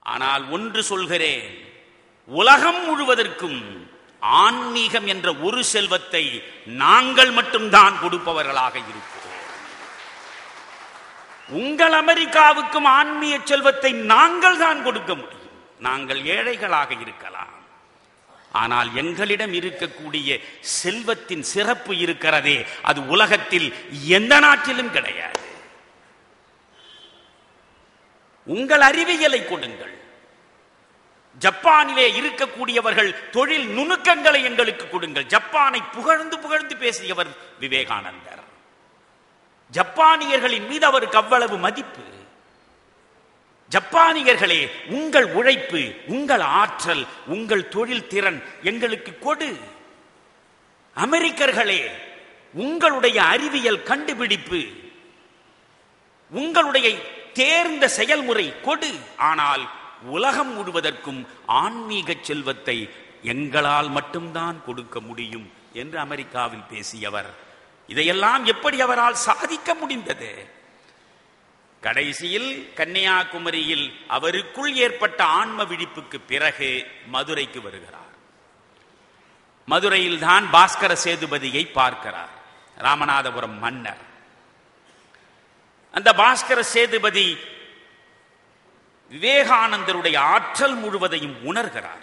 ஆனால் ஒன்று சொல்கிறேன் உலகம் முழுவதற்கும் ஆன்மீகம் என்ற ஒரு செல்வத்தை நாங்கள் மட்டும்தான் கொடுப்பவர்களாக இருக்கிறோம் உங்கள் அமெரிக்காவுக்கும் ஆன்மீக செல்வத்தை நாங்கள் தான் கொடுக்க முடியும் நாங்கள் ஏழைகளாக இருக்கலாம் ஆனால் எங்களிடம் இருக்கக்கூடிய செல்வத்தின் சிறப்பு இருக்கிறதே அது உலகத்தில் எந்த நாட்டிலும் கிடையாது உங்கள் அறிவியலை கொடுங்கள் ஜப்பானிலே இருக்கக்கூடியவர்கள் தொழில் நுணுக்கங்களை எங்களுக்கு கொடுங்கள் ஜப்பானை புகழ்ந்து புகழ்ந்து பேசியவர் விவேகானந்தர் ஜப்பானியர்களின் மீது அவருக்கு அவ்வளவு மதிப்பு ஜப்பானியர்களே உங்கள் உழைப்பு உங்கள் ஆற்றல் உங்கள் தொழில் திறன் எங்களுக்கு கொடு அமெரிக்கர்களே உங்களுடைய அறிவியல் கண்டுபிடிப்பு உங்களுடைய தேர்ந்த செயல்முறை கொடு ஆனால் உலகம் முழுவதற்கும் ஆன்மீக செல்வத்தை எங்களால் மட்டும்தான் கொடுக்க முடியும் என்று அமெரிக்காவில் பேசியவர் இதையெல்லாம் எப்படி அவரால் சாதிக்க முடிந்தது கடைசியில் கன்னியாகுமரியில் அவருக்குள் ஏற்பட்ட ஆன்ம விழிப்புக்கு பிறகு மதுரைக்கு வருகிறார் மதுரையில் தான் பாஸ்கர சேதுபதியை பார்க்கிறார் ராமநாதபுரம் மன்னர் அந்த பாஸ்கர சேதுபதி விவேகானந்தருடைய ஆற்றல் முழுவதையும் உணர்கிறார்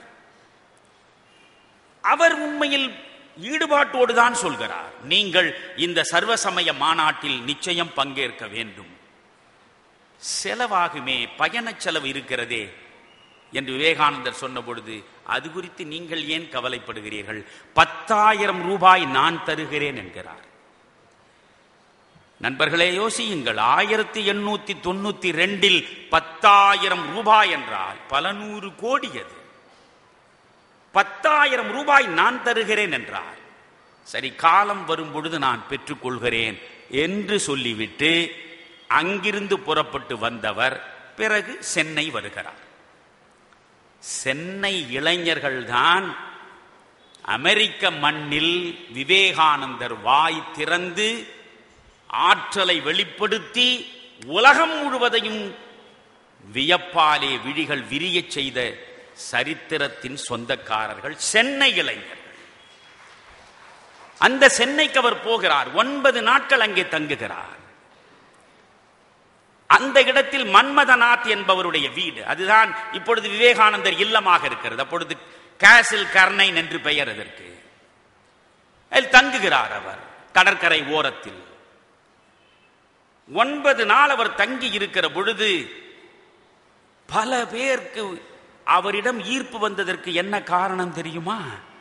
அவர் உண்மையில் ஈடுபாட்டோடு தான் சொல்கிறார் நீங்கள் இந்த சர்வசமய மாநாட்டில் நிச்சயம் பங்கேற்க வேண்டும் செலவாகுமே பயண செலவு இருக்கிறதே என்று விவேகானந்தர் சொன்ன பொழுது அது குறித்து நீங்கள் ஏன் கவலைப்படுகிறீர்கள் பத்தாயிரம் ரூபாய் நான் தருகிறேன் என்கிறார் நண்பர்களே யோசியுங்கள் ஆயிரத்தி எண்ணூத்தி தொண்ணூத்தி ரெண்டில் பத்தாயிரம் ரூபாய் என்றால் பல நூறு கோடி அது பத்தாயிரம் ரூபாய் நான் தருகிறேன் என்றார் சரி காலம் வரும் பொழுது நான் பெற்றுக்கொள்கிறேன் என்று சொல்லிவிட்டு அங்கிருந்து புறப்பட்டு வந்தவர் பிறகு சென்னை வருகிறார் சென்னை இளைஞர்கள்தான் அமெரிக்க மண்ணில் விவேகானந்தர் வாய் திறந்து ஆற்றலை வெளிப்படுத்தி உலகம் முழுவதையும் வியப்பாலே விழிகள் விரியச் செய்த சரித்திரத்தின் சொந்தக்காரர்கள் சென்னை இளைஞர்கள் அந்த சென்னைக்கு அவர் போகிறார் ஒன்பது நாட்கள் அங்கே தங்குகிறார் அந்த இடத்தில் மன்மதநாத் என்பவருடைய வீடு அதுதான் இப்பொழுது விவேகானந்தர் இல்லமாக இருக்கிறது அப்பொழுது கேசில் கர்னைன் என்று பெயர் அதற்கு அதில் தங்குகிறார் அவர் கடற்கரை ஓரத்தில் ஒன்பது நாள் அவர் தங்கி இருக்கிற பொழுது பல பேருக்கு அவரிடம் ஈர்ப்பு வந்ததற்கு என்ன காரணம் தெரியுமா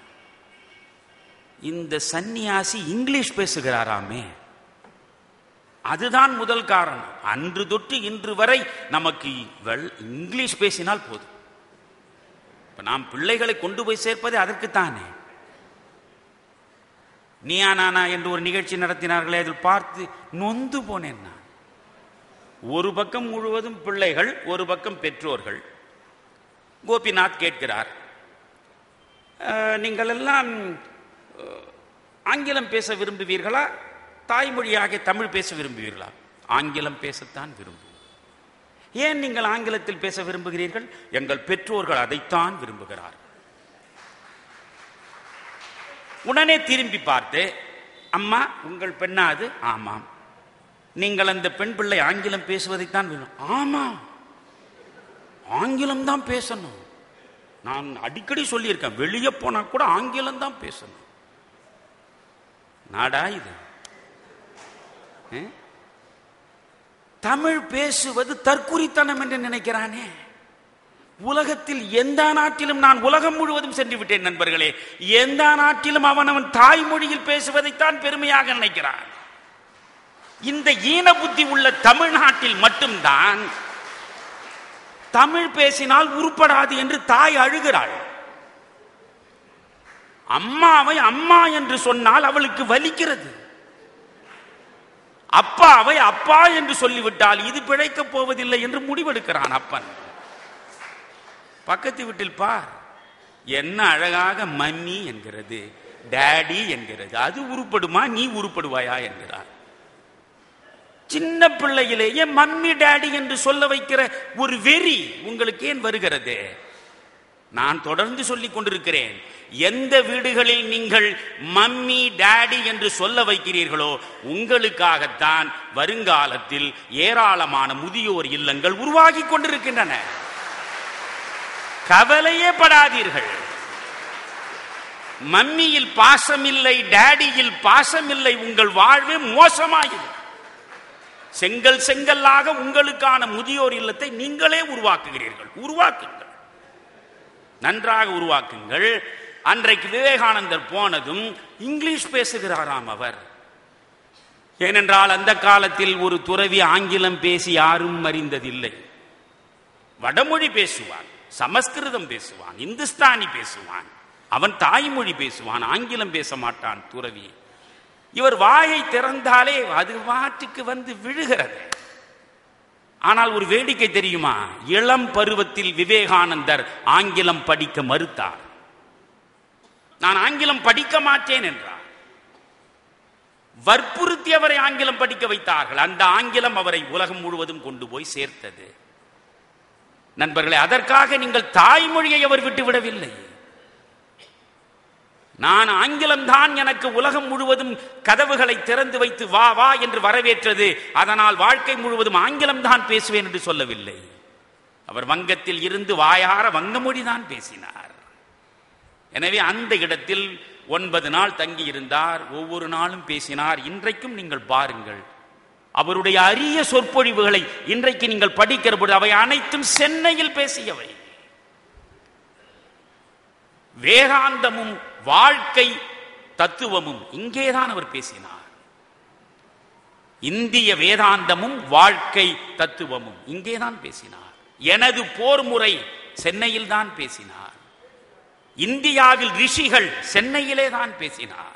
இந்த சந்நியாசி இங்கிலீஷ் பேசுகிறாராமே அதுதான் முதல் காரணம் அன்று தொட்டு இன்று வரை நமக்கு வெள் இங்கிலீஷ் பேசினால் போதும் இப்ப நாம் பிள்ளைகளை கொண்டு போய் சேர்ப்பது அதற்குத்தானே நீயா நானா என்று ஒரு நிகழ்ச்சி நடத்தினார்களே அதில் பார்த்து நொந்து போனேன் நான் ஒரு பக்கம் முழுவதும் பிள்ளைகள் ஒரு பக்கம் பெற்றோர்கள் கோபிநாத் கேட்கிறார் "அஹ், நீங்கள் எல்லாம் அஹ், ஆங்கிலம் பேச விரும்புவீர்களா தாய்மொழியாக தமிழ் பேச விரும்புவீர்களா ஆங்கிலம் பேசத்தான் விரும்புவோம் ஏன் நீங்கள் ஆங்கிலத்தில் பேச விரும்புகிறீர்கள் எங்கள் பெற்றோர்கள் அதைத்தான் விரும்புகிறார்கள் உடனே திரும்பி பார்த்து அம்மா உங்கள் பெண்ணா அது ஆமாம் நீங்கள் அந்த பெண் பிள்ளை ஆங்கிலம் பேசுவதைத்தான் விரும்பும் ஆமா ஆங்கிலம் தான் பேசணும் நான் அடிக்கடி சொல்லியிருக்கேன் வெளியே போனா கூட ஆங்கிலம் தான் பேசணும் நாடா இது ஆ? தமிழ் பேசுவது தற்குறித்தனம் என்று நினைக்கிறானே உலகத்தில் எந்த நாட்டிலும் நான் உலகம் முழுவதும் சென்று விட்டேன் நண்பர்களே எந்த நாட்டிலும் அவன் அவன் தாய்மொழியில் பேசுவதைத்தான் பெருமையாக நினைக்கிறான் இந்த ஈன புத்தி உள்ள தமிழ்நாட்டில் மட்டும்தான் தமிழ் பேசினால் உருப்படாது என்று தாய் அழுகிறாள் அம்மாவை அம்மா என்று சொன்னால் அவளுக்கு வலிக்கிறது அப்பாவை அப்பா என்று சொல்லிவிட்டால் இது பிழைக்கப் போவதில்லை என்று முடிவெடுக்கிறான் அப்பன் பக்கத்து வீட்டில் பார் என்ன அழகாக மம்மி என்கிறது டேடி என்கிறது அது உருப்படுமா நீ உருப்படுவாயா என்கிறார் சின்ன பிள்ளையிலேயே மம்மி டாடி என்று சொல்ல வைக்கிற ஒரு வெறி உங்களுக்கு ஏன் வருகிறது நான் தொடர்ந்து சொல்லிக் கொண்டிருக்கிறேன் எந்த வீடுகளில் நீங்கள் மம்மி டாடி என்று சொல்ல வைக்கிறீர்களோ உங்களுக்காகத்தான் வருங்காலத்தில் ஏராளமான முதியோர் இல்லங்கள் உருவாகி கொண்டிருக்கின்றன கவலையே படாதீர்கள் மம்மியில் பாசமில்லை டாடியில் பாசமில்லை உங்கள் வாழ்வே மோசமாயிடும் செங்கல் செங்கல்லாக உங்களுக்கான முதியோர் இல்லத்தை நீங்களே உருவாக்குகிறீர்கள் உருவாக்குங்கள் நன்றாக உருவாக்குங்கள் அன்றைக்கு விவேகானந்தர் போனதும் இங்கிலீஷ் பேசுகிறாராம் அவர் ஏனென்றால் அந்த காலத்தில் ஒரு துறவி ஆங்கிலம் பேசி யாரும் அறிந்ததில்லை வடமொழி பேசுவான் சமஸ்கிருதம் பேசுவான் இந்துஸ்தானி பேசுவான் அவன் தாய்மொழி பேசுவான் ஆங்கிலம் பேச மாட்டான் துறவி இவர் வாயை திறந்தாலே அது வாட்டுக்கு வந்து விழுகிறது ஆனால் ஒரு வேடிக்கை தெரியுமா இளம் பருவத்தில் விவேகானந்தர் ஆங்கிலம் படிக்க மறுத்தார் நான் ஆங்கிலம் படிக்க மாட்டேன் என்றார் வற்புறுத்தி அவரை ஆங்கிலம் படிக்க வைத்தார்கள் அந்த ஆங்கிலம் அவரை உலகம் முழுவதும் கொண்டு போய் சேர்த்தது நண்பர்களே அதற்காக நீங்கள் தாய்மொழியை அவர் விட்டுவிடவில்லை நான் ஆங்கிலம் தான் எனக்கு உலகம் முழுவதும் கதவுகளை திறந்து வைத்து வா வா என்று வரவேற்றது அதனால் வாழ்க்கை முழுவதும் ஆங்கிலம் தான் பேசுவேன் என்று சொல்லவில்லை அவர் வங்கத்தில் இருந்து வாயார வங்க மொழி தான் பேசினார் எனவே அந்த இடத்தில் ஒன்பது நாள் தங்கி இருந்தார் ஒவ்வொரு நாளும் பேசினார் இன்றைக்கும் நீங்கள் பாருங்கள் அவருடைய அரிய சொற்பொழிவுகளை இன்றைக்கு நீங்கள் படிக்கிற பொழுது அவை அனைத்தும் சென்னையில் பேசியவை வேதாந்தமும் வாழ்க்கை தத்துவமும் இங்கேதான் அவர் பேசினார் இந்திய வேதாந்தமும் வாழ்க்கை தத்துவமும் இங்கேதான் பேசினார் எனது போர் முறை சென்னையில் தான் பேசினார் இந்தியாவில் ரிஷிகள் சென்னையிலே தான் பேசினார்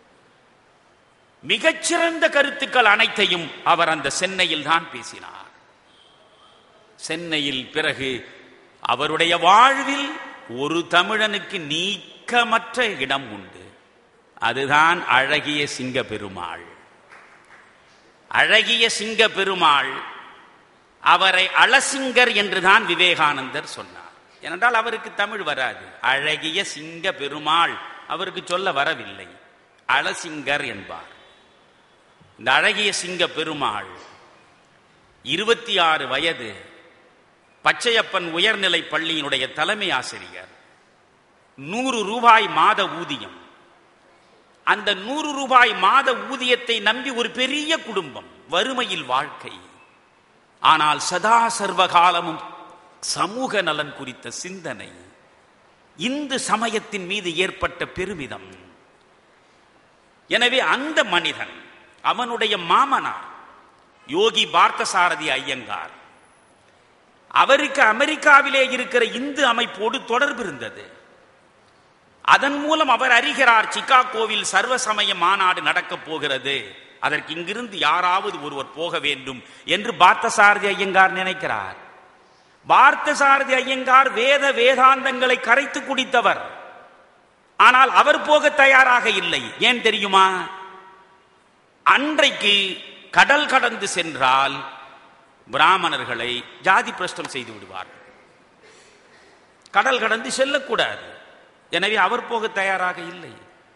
மிகச்சிறந்த கருத்துக்கள் அனைத்தையும் அவர் அந்த சென்னையில் தான் பேசினார் சென்னையில் பிறகு அவருடைய வாழ்வில் ஒரு தமிழனுக்கு நீக்கமற்ற இடம் உண்டு அதுதான் அழகிய சிங்க பெருமாள் அழகிய சிங்க பெருமாள் அவரை அலசிங்கர் என்றுதான் விவேகானந்தர் சொன்னார் ஏனென்றால் அவருக்கு தமிழ் வராது அழகிய சிங்க பெருமாள் அவருக்கு சொல்ல வரவில்லை அலசிங்கர் என்பார் இந்த அழகிய சிங்க பெருமாள் இருபத்தி ஆறு வயது பச்சையப்பன் உயர்நிலை பள்ளியினுடைய தலைமை ஆசிரியர் நூறு ரூபாய் மாத ஊதியம் அந்த நூறு ரூபாய் மாத ஊதியத்தை நம்பி ஒரு பெரிய குடும்பம் வறுமையில் வாழ்க்கை ஆனால் சதா சர்வகாலமும் சமூக நலன் குறித்த சிந்தனை இந்து சமயத்தின் மீது ஏற்பட்ட பெருமிதம் எனவே அந்த மனிதன் அவனுடைய மாமனார் யோகி பார்த்தசாரதி ஐயங்கார் அவருக்கு அமெரிக்காவிலே இருக்கிற இந்து அமைப்போடு தொடர்பு இருந்தது அதன் மூலம் அவர் அறிகிறார் சிகாகோவில் சர்வசமய மாநாடு நடக்கப் போகிறது அதற்கு இங்கிருந்து யாராவது ஒருவர் போக வேண்டும் என்று பார்த்தசாரதி ஐயங்கார் நினைக்கிறார் பார்த்தசாரதி ஐயங்கார் வேத வேதாந்தங்களை கரைத்து குடித்தவர் ஆனால் அவர் போக தயாராக இல்லை ஏன் தெரியுமா அன்றைக்கு கடல் கடந்து சென்றால் பிராமணர்களை ஜாதி பிரஷ்டம் செய்து விடுவார்கள் கடல் கடந்து செல்லக்கூடாது எனவே அவர் போக தயாராக இல்லை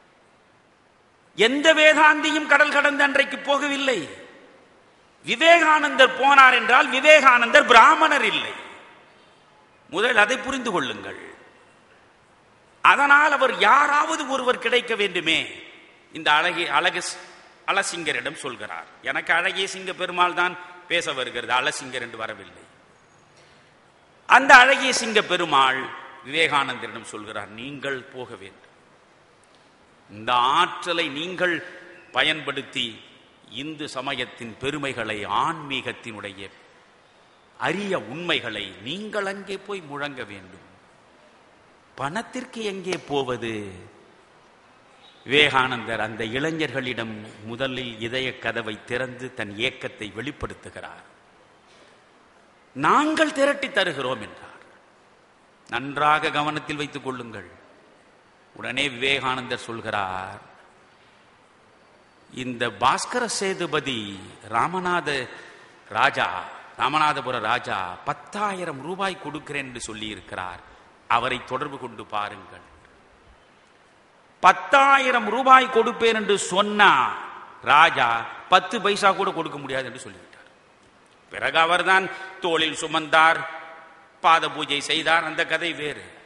எந்த வேதாந்தியும் கடல் கடந்து அன்றைக்கு போகவில்லை விவேகானந்தர் போனார் என்றால் விவேகானந்தர் பிராமணர் இல்லை முதல் அதை புரிந்து கொள்ளுங்கள் அதனால் அவர் யாராவது ஒருவர் கிடைக்க வேண்டுமே இந்த அழகிய அழகு அலசிங்கரிடம் சொல்கிறார் எனக்கு அழகிய சிங்க பெருமாள் தான் பேச வருகிறது அலசிங்கர் என்று வரவில்லை அந்த அழகிய சிங்க பெருமாள் விவேகானந்தரிடம் சொல்கிறார் நீங்கள் போக வேண்டும் இந்த ஆற்றலை நீங்கள் பயன்படுத்தி இந்து சமயத்தின் பெருமைகளை ஆன்மீகத்தினுடைய அரிய உண்மைகளை நீங்கள் அங்கே போய் முழங்க வேண்டும் பணத்திற்கு எங்கே போவது விவேகானந்தர் அந்த இளைஞர்களிடம் முதலில் இதய கதவை திறந்து தன் ஏக்கத்தை வெளிப்படுத்துகிறார் நாங்கள் திரட்டி தருகிறோம் என்றார் நன்றாக கவனத்தில் வைத்துக் கொள்ளுங்கள் உடனே விவேகானந்தர் சொல்கிறார் இந்த பாஸ்கர சேதுபதி ராமநாத ராஜா ராமநாதபுர ராஜா பத்தாயிரம் ரூபாய் கொடுக்கிறேன் என்று சொல்லி இருக்கிறார் அவரை தொடர்பு கொண்டு பாருங்கள் பத்தாயிரம் ரூபாய் கொடுப்பேன் என்று சொன்னா ராஜா பத்து பைசா கூட கொடுக்க முடியாது என்று சொல்லிவிட்டார் பிறகு அவர்தான் தோளில் சுமந்தார் பாத பூஜை செய்தார் அந்த கதை வேறு